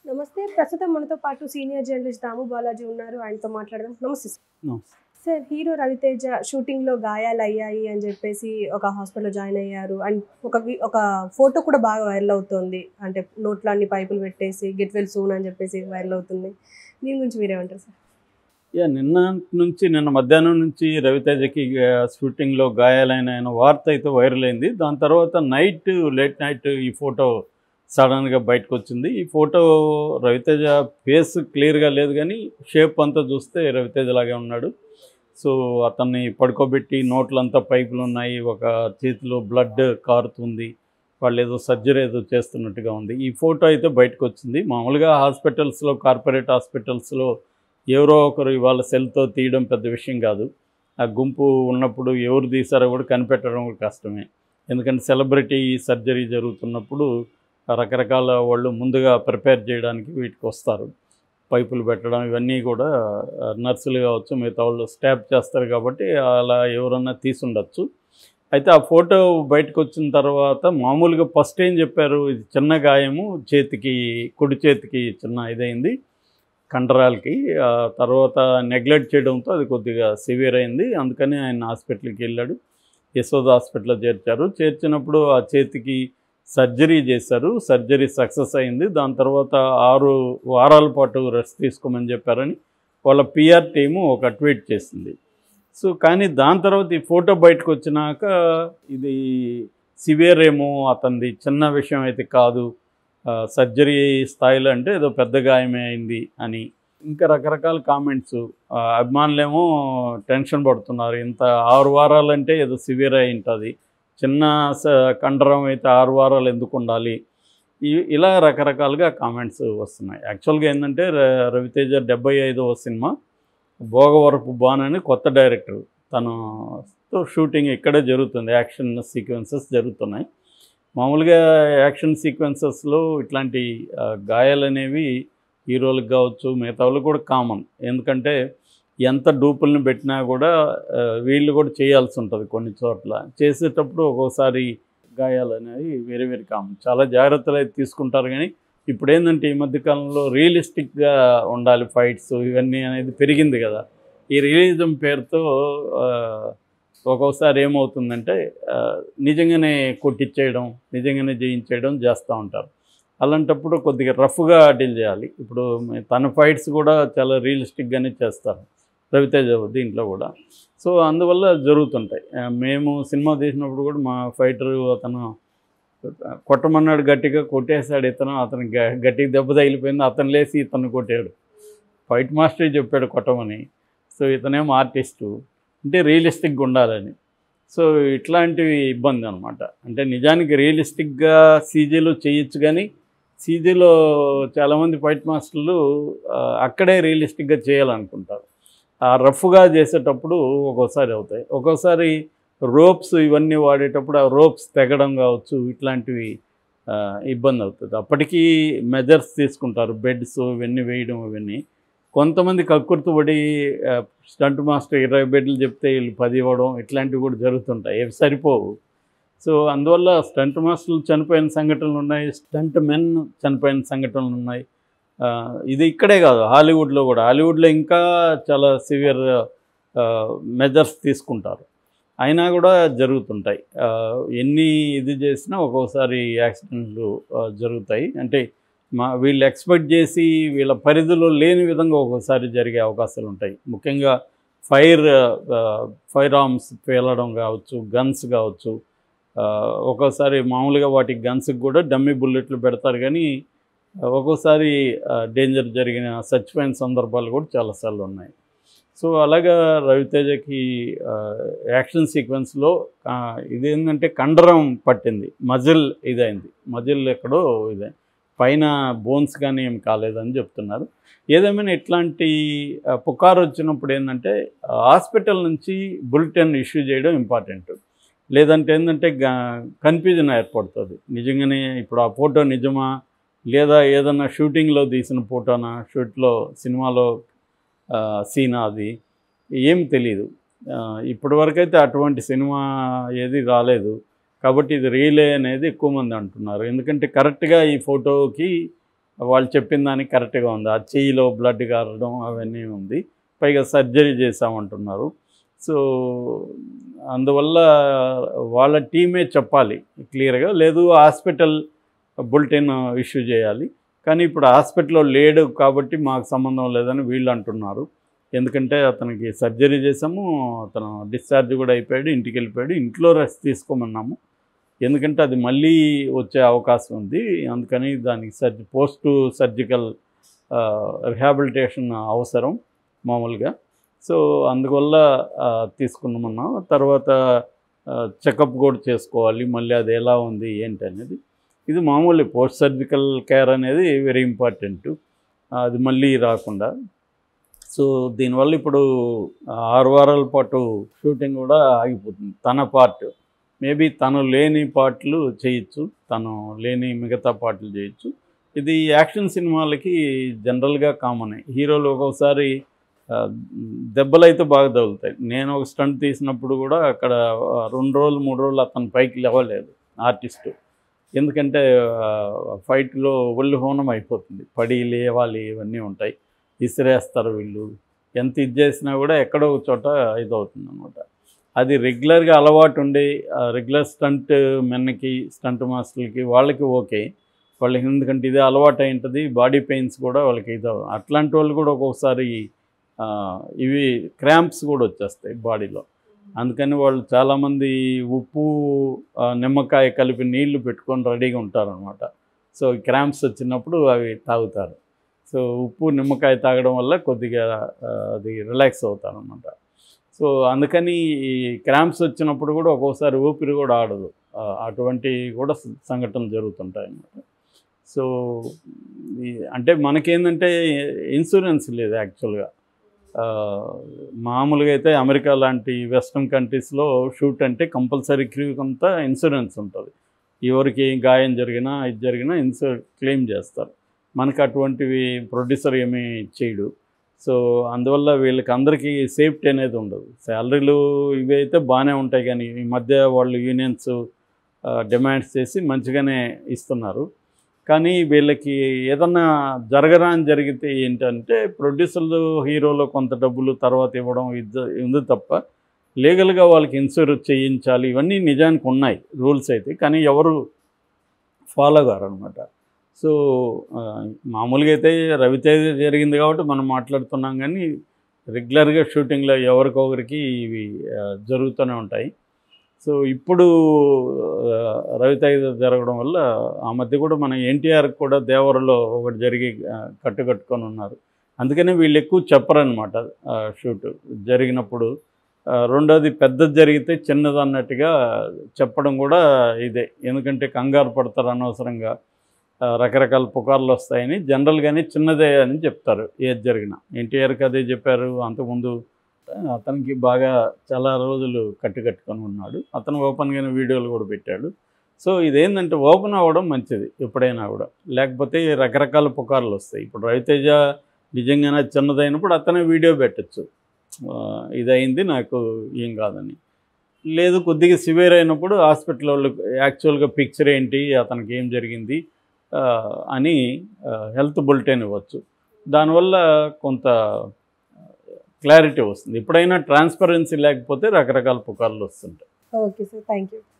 నమస్తే ప్రస్తుతం మనతో పాటు సీనియర్ జర్నలిస్ట్ దాము బాలాజీ ఉన్నారు ఆయనతో మాట్లాడదాం నమస్తే సార్ నమస్తే. సార్ హీరో రవితేజ షూటింగ్ లో గాయాలు అయ్యాయి అని చెప్పేసి ఒక హాస్పిటల్లో జాయిన్ అయ్యారు అండ్ ఒక వి- ఒక ఫోటో కూడా బాగా వైరల్ అవుతుంది అంటే నోట్లో అన్ని పైపులు పెట్టేసి గెట్ వెల్ సూన్ అని చెప్పేసి వైరల్ అవుతుంది దీని గురించి మీరేమంటారు సార్ యా నిన్న నుంచి నిన్న మధ్యాహ్నం నుంచి రవితేజకి ఆ, షూటింగ్లో గాయాలైన ఆయన వార్త అయితే వైరల్ అయింది దాని తర్వాత నైట్ లేట్ నైట్ ఈ ఫోటో సడన్గా బయటకు వచ్చింది ఈ ఫోటో రవితేజ ఫేస్ క్లియర్గా లేదు కానీ షేప్ అంతా చూస్తే రవితేజ లాగే ఉన్నాడు సో అతన్ని పడుకోబెట్టి నోట్లంతా పైపులు ఉన్నాయి ఒక చేతిలో బ్లడ్ కారుతుంది వాళ్ళు ఏదో సర్జరీ ఏదో చేస్తున్నట్టుగా ఉంది ఈ ఫోటో అయితే బయటకు వచ్చింది మామూలుగా హాస్పిటల్స్లో కార్పొరేట్ హాస్పిటల్స్లో ఎవరో ఒకరు ఇవాళ సెల్తో తీయడం పెద్ద విషయం కాదు ఆ గుంపు ఉన్నప్పుడు ఎవరు తీసారో కూడా కనిపెట్టడం కూడా కష్టమే ఎందుకంటే సెలబ్రిటీ సర్జరీ జరుగుతున్నప్పుడు రకరకాల వాళ్ళు ముందుగా ప్రిపేర్ చేయడానికి వీటికి వస్తారు పైపులు పెట్టడం ఇవన్నీ కూడా ఆ, నర్సులు కావచ్చు మిగతా వాళ్ళు స్టాప్ చేస్తారు కాబట్టి అలా ఎవరన్నా తీసుండొచ్చు అయితే ఆ ఫోటో బయటకు వచ్చిన తర్వాత మామూలుగా ఫస్ట్ ఏం చెప్పారు ఇది చిన్న గాయము చేతికి కుడి చేతికి చిన్న ఇదైంది కండరాలకి ఆ తర్వాత నెగ్లెక్ట్ చేయడంతో అది కొద్దిగా సివియర్ అయింది అందుకని ఆయన హాస్పిటల్కి వెళ్ళాడు యశోద హాస్పిటల్లో చేర్చారు చేర్చినప్పుడు ఆ చేతికి సర్జరీ చేశారు సర్జరీ సక్సెస్ అయింది దాని తర్వాత ఆరు వారాల పాటు రెస్ట్ తీసుకోమని చెప్పారని వాళ్ళ పిఆర్ టీము ఒక ట్వీట్ చేసింది సో కానీ దాని తర్వాత ఈ ఫోటో బయటకు వచ్చినాక ఇది సివియర్ ఏమో అతనిది చిన్న విషయం అయితే కాదు ఆ, సర్జరీ స్థాయిలో అంటే ఏదో పెద్ద గాయమే అయింది అని ఇంకా రకరకాల కామెంట్స్ అభిమానులేమో టెన్షన్ పడుతున్నారు ఇంత ఆరు వారాలంటే ఏదో సివియర్ అయి ఉంటుంది చిన్న స- కండరం అయితే ఆరు వారాలు ఎందుకు ఉండాలి ఈ- ఇలా రకరకాలుగా కామెంట్స్ వస్తున్నాయి యాక్చువల్గా ఏంటంటే ర- రవితేజ డెబ్బై ఐదవ సినిమా భోగవరపు బాన్ అని కొత్త డైరెక్టర్ తనతో షూటింగ్ ఇక్కడే జరుగుతుంది యాక్షన్ సీక్వెన్సెస్ జరుగుతున్నాయి మామూలుగా యాక్షన్ సీక్వెన్సెస్లో ఇట్లాంటి ఆ, గాయాలు అనేవి హీరోలకు కావచ్చు మిగతా వాళ్ళకి కూడా కామన్ ఎందుకంటే ఎంత డూపుల్ని పెట్టినా కూడా ఆ, వీళ్ళు కూడా చేయాల్సి ఉంటుంది కొన్ని చోట్ల చేసేటప్పుడు ఒక్కోసారి గాయాలు అనేవి వెరీ వెరీ కామన్ చాలా జాగ్రత్తలు అయితే తీసుకుంటారు కానీ ఇప్పుడు ఏంటంటే ఈ మధ్యకాలంలో రియలిస్టిక్గా ఉండాలి ఫైట్స్ ఇవన్నీ అనేది పెరిగింది కదా ఈ రియలిజం పేరుతో ఆ, ఒక్కోసారి ఏమవుతుందంటే ఆ, నిజంగానే కొట్టించేయడం నిజంగానే జయించేయడం చేస్తూ ఉంటారు అలాంటప్పుడు కొద్దిగా రఫ్గా డీల్ చేయాలి ఇప్పుడు తన ఫైట్స్ కూడా చాలా రియలిస్టిక్గానే చేస్తారు రవితేజ దీంట్లో కూడా సో అందువల్ల జరుగుతుంటాయి ఆ, మేము సినిమా తీసినప్పుడు కూడా మా ఫైటర్ అతను కొట్టమన్నాడు గట్టిగా కొట్టేశాడు ఇతను అతను గ- గట్టిగా దెబ్బ తగిలిపోయింది అతను లేచి ఇతను కొట్టాడు ఫైట్ మాస్టర్ చెప్పాడు కొట్టమని సో ఇతనేమో ఆర్టిస్టు అంటే రియలిస్టిక్గా ఉండాలని సో ఇట్లాంటివి ఇబ్బంది అనమాట అంటే నిజానికి రియలిస్టిక్గా సీజీలో చేయొచ్చు కానీ సీజీలో చాలామంది ఫైట్ మాస్టర్లు ఆ, అక్కడే రియలిస్టిక్గా చేయాలనుకుంటారు ఆ రఫ్గా చేసేటప్పుడు ఒక్కోసారి అవుతాయి ఒక్కోసారి రోప్స్ ఇవన్నీ వాడేటప్పుడు ఆ రోప్స్ తెగడం కావచ్చు ఇట్లాంటివి ఆ, ఇబ్బంది అవుతుంది అప్పటికీ మెజర్స్ తీసుకుంటారు బెడ్స్ ఇవన్నీ వేయడం ఇవన్నీ కొంతమంది కక్కుర్తి పడి ఆ, స్టంట్ మాస్టర్ ఇరవై బెడ్లు చెప్తే వీళ్ళు పది ఇవ్వడం ఇట్లాంటివి కూడా జరుగుతుంటాయి అవి సరిపోవు సో అందువల్ల స్టంట్ మాస్టర్లు చనిపోయిన సంఘటనలు ఉన్నాయి స్టంట్ మెన్ చనిపోయిన సంఘటనలు ఉన్నాయి ఆ, ఇది ఇక్కడే కాదు హాలీవుడ్లో కూడా హాలీవుడ్లో ఇంకా చాలా సివియర్ మెజర్స్ తీసుకుంటారు అయినా కూడా జరుగుతుంటాయి ఆ, ఎన్ని ఇది చేసినా ఒక్కోసారి యాక్సిడెంట్లు ఆ, జరుగుతాయి అంటే మా వీళ్ళు ఎక్స్పెక్ట్ చేసి వీళ్ళ పరిధిలో లేని విధంగా ఒక్కోసారి జరిగే అవకాశాలు ఉంటాయి ముఖ్యంగా ఫైర్ ఫైర్ ఆర్మ్స్ పేలడం కావచ్చు గన్స్ కావచ్చు ఆ, ఒక్కోసారి మామూలుగా వాటికి గన్స్కి కూడా డమ్మీ బుల్లెట్లు పెడతారు కానీ ఒక్కోసారి డేంజర్ జరిగిన చచ్చిపోయిన సందర్భాలు కూడా చాలాసార్లు ఉన్నాయి సో అలాగా రవితేజకి ఆ, యాక్షన్ సీక్వెన్స్లో ఆ, ఇదేంటంటే కండరం పట్టింది మజిల్ ఇదైంది మజిల్ ఎక్కడో ఇదే పైన బోన్స్ కానీ ఏం కాలేదని చెప్తున్నారు ఏదేమైనా ఇట్లాంటి ఆ, పుకారు వచ్చినప్పుడు ఏంటంటే ఆ, హాస్పిటల్ నుంచి బులెటిన్ ఇష్యూ చేయడం ఇంపార్టెంట్ లేదంటే ఏంటంటే కన్ఫ్యూజన్ ఏర్పడుతుంది నిజంగానే ఇప్పుడు ఆ ఫోటో నిజమా లేదా ఏదన్నా షూటింగ్లో తీసిన ఫోటోనా షూట్లో సినిమాలో ఆ, సీనా అది ఏం తెలియదు ఇప్పటివరకు అయితే అటువంటి సినిమా ఏది రాలేదు కాబట్టి ఇది రియలే అనేది ఎక్కువ మంది అంటున్నారు ఎందుకంటే కరెక్ట్గా ఈ ఫోటోకి వాళ్ళు చెప్పిన దానికి కరెక్ట్గా ఉంది ఆ చెయ్యిలో బ్లడ్ కారడం అవన్నీ ఉంది పైగా సర్జరీ చేసామంటున్నారు సో అందువల్ల వాళ్ళ టీమే చెప్పాలి క్లియర్గా లేదు హాస్పిటల్ బులెటిన్ ఇష్యూ చేయాలి కానీ ఇప్పుడు హాస్పిటల్లో లేడు కాబట్టి మాకు సంబంధం లేదని వీళ్ళు అంటున్నారు ఎందుకంటే అతనికి సర్జరీ చేసాము అతను డిశ్చార్జ్ కూడా అయిపోయాడు ఇంటికి వెళ్ళిపోయాడు ఇంట్లో రెస్ట్ తీసుకోమన్నాము ఎందుకంటే అది మళ్ళీ వచ్చే అవకాశం ఉంది అందుకని దానికి సర్జి పోస్ట్ సర్జికల్ రిహాబిలిటేషన్ అవసరం మామూలుగా సో అందువల్ల ఆ, తీసుకున్నామన్నాం తర్వాత చెకప్ కూడా చేసుకోవాలి మళ్ళీ అది ఎలా ఉంది ఏంటి అనేది ఇది మామూలు పోస్ట్ సర్జికల్ కేర్ అనేది వెరీ ఇంపార్టెంట్ అది మళ్ళీ రాకుండా సో దీనివల్ల ఇప్పుడు ఆరు వారాల పాటు షూటింగ్ కూడా ఆగిపోతుంది తన పార్ట్ మేబీ తను లేని పాటలు చేయొచ్చు తను లేని మిగతా పాటలు చేయొచ్చు ఇది యాక్షన్ సినిమాలకి జనరల్గా కామనే హీరోలు ఒక్కొక్కసారి ఆ, దెబ్బలు అయితే బాగా తగులుతాయి నేను ఒక స్టంట్ తీసినప్పుడు కూడా అక్కడ ఆ, రెండు రోజులు మూడు రోజులు అతను పైకి లేవలేదు ఆర్టిస్టు ఎందుకంటే ఆ, ఫైట్లో ఒళ్ళు హోనం అయిపోతుంది పడి లేవాలి ఇవన్నీ ఉంటాయి విసిరేస్తారు వీళ్ళు ఎంత ఇది చేసినా కూడా ఎక్కడో ఒక చోట ఇదవుతుంది అనమాట అది రెగ్యులర్గా అలవాటు ఉండి రెగ్యులర్ స్టంట్ మెన్కి స్టంట్ మాస్టర్లకి వాళ్ళకి ఓకే వాళ్ళకి ఎందుకంటే ఇదే అలవాటు అయి ఉంటుంది బాడీ పెయిన్స్ కూడా వాళ్ళకి ఇది అవ్వదు. అట్లాంటి వాళ్ళు కూడా ఒక్కొక్కసారి ఆ, ఇవి క్రాంప్స్ కూడా వచ్చేస్తాయి బాడీలో అందుకని వాళ్ళు చాలామంది ఉప్పు ఆ, నిమ్మకాయ కలిపి నీళ్లు పెట్టుకొని రెడీగా ఉంటారనమాట సో క్రాంప్స్ వచ్చినప్పుడు అవి తాగుతారు సో ఉప్పు నిమ్మకాయ తాగడం వల్ల కొద్దిగా ఆ, అది రిలాక్స్ అవుతారనమాట సో అందుకని ఈ క్రాంప్స్ వచ్చినప్పుడు కూడా ఒక్కోసారి ఊపిరి కూడా ఆడదు ఆ, అటువంటి కూడా స- సంఘటనలు జరుగుతుంటాయి అన్నమాట సో ఈ అంటే మనకేంటంటే ఇన్సూరెన్స్ లేదు యాక్చువల్గా ఆ, మామూలుగా అయితే అమెరికా లాంటి వెస్ట్రన్ కంట్రీస్లో షూట్ అంటే కంపల్సరీ క్రూ అంతా ఇన్సూరెన్స్ ఉంటుంది ఎవరికి ఏం గాయం జరిగినా ఇది జరిగినా ఇన్సూ క్లెయిమ్ చేస్తారు మనకు అటువంటివి ప్రొడ్యూసర్ ఏమీ చేయడు సో అందువల్ల వీళ్ళకి అందరికీ సేఫ్టీ అనేది ఉండదు శాలరీలు ఇవి అయితే బాగానే ఉంటాయి కానీ ఈ మధ్య వాళ్ళు యూనియన్స్ డిమాండ్స్ చేసి మంచిగానే ఇస్తున్నారు కానీ వీళ్ళకి ఏదన్నా జరగరా అని జరిగితే ఏంటంటే ప్రొడ్యూసర్లు హీరోలో కొంత డబ్బులు తర్వాత ఇవ్వడం ఇది ఉంది తప్ప లీగల్గా వాళ్ళకి ఇన్సూరెన్స్ చేయించాలి ఇవన్నీ నిజానికి ఉన్నాయి రూల్స్ అయితే కానీ ఎవరు ఫాలో కారు అనమాట సో ఆ, మామూలుగా అయితే రవితేజ జరిగింది కాబట్టి మనం మాట్లాడుతున్నాం కానీ రెగ్యులర్గా షూటింగ్లో ఎవరికొకరికి ఇవి ఆ, జరుగుతూనే ఉంటాయి సో ఇప్పుడు ఆ, రవితేజ జరగడం వల్ల ఆ మధ్య కూడా మన ఎన్టీఆర్ కూడా దేవరలో ఒకటి జరిగి ఆ, కట్టుకట్టుకొని ఉన్నారు అందుకనే వీళ్ళు ఎక్కువ చెప్పరనమాట షూట్ జరిగినప్పుడు ఆ, రెండోది పెద్దది జరిగితే చిన్నది అన్నట్టుగా చెప్పడం కూడా ఇదే ఎందుకంటే కంగారు పడతారు అనవసరంగా ఆ, రకరకాల పుకార్లు వస్తాయని జనరల్గానే చిన్నదే అని చెప్తారు ఏది జరిగినా ఎన్టీఆర్కి అదే చెప్పారు అంతకుముందు అతనికి బాగా చాలా రోజులు కట్టుకట్టుకొని ఉన్నాడు అతను ఓపెన్గానే వీడియోలు కూడా పెట్టాడు సో ఇదేంటంటే ఓపెన్ అవ్వడం మంచిది ఎప్పుడైనా కూడా లేకపోతే రకరకాల పుకార్లు వస్తాయి ఇప్పుడు రవితేజ నిజంగానే చిన్నదైనప్పుడు అతనే వీడియో పెట్టచ్చు ఇదైంది నాకు ఏం కాదని లేదు కొద్దిగా సివియర్ అయినప్పుడు హాస్పిటల్ వాళ్ళు యాక్చువల్గా పిక్చర్ ఏంటి అతనికి ఏం జరిగింది ఆ, అని హెల్త్ బులెటిన్ ఇవ్వచ్చు దానివల్ల కొంత క్లారిటీ వస్తుంది ఎప్పుడైనా ట్రాన్స్పరెన్సీ లేకపోతే రకరకాల పుకార్లు వస్తుంటాయి ఓకే సార్ థ్యాంక్ యూ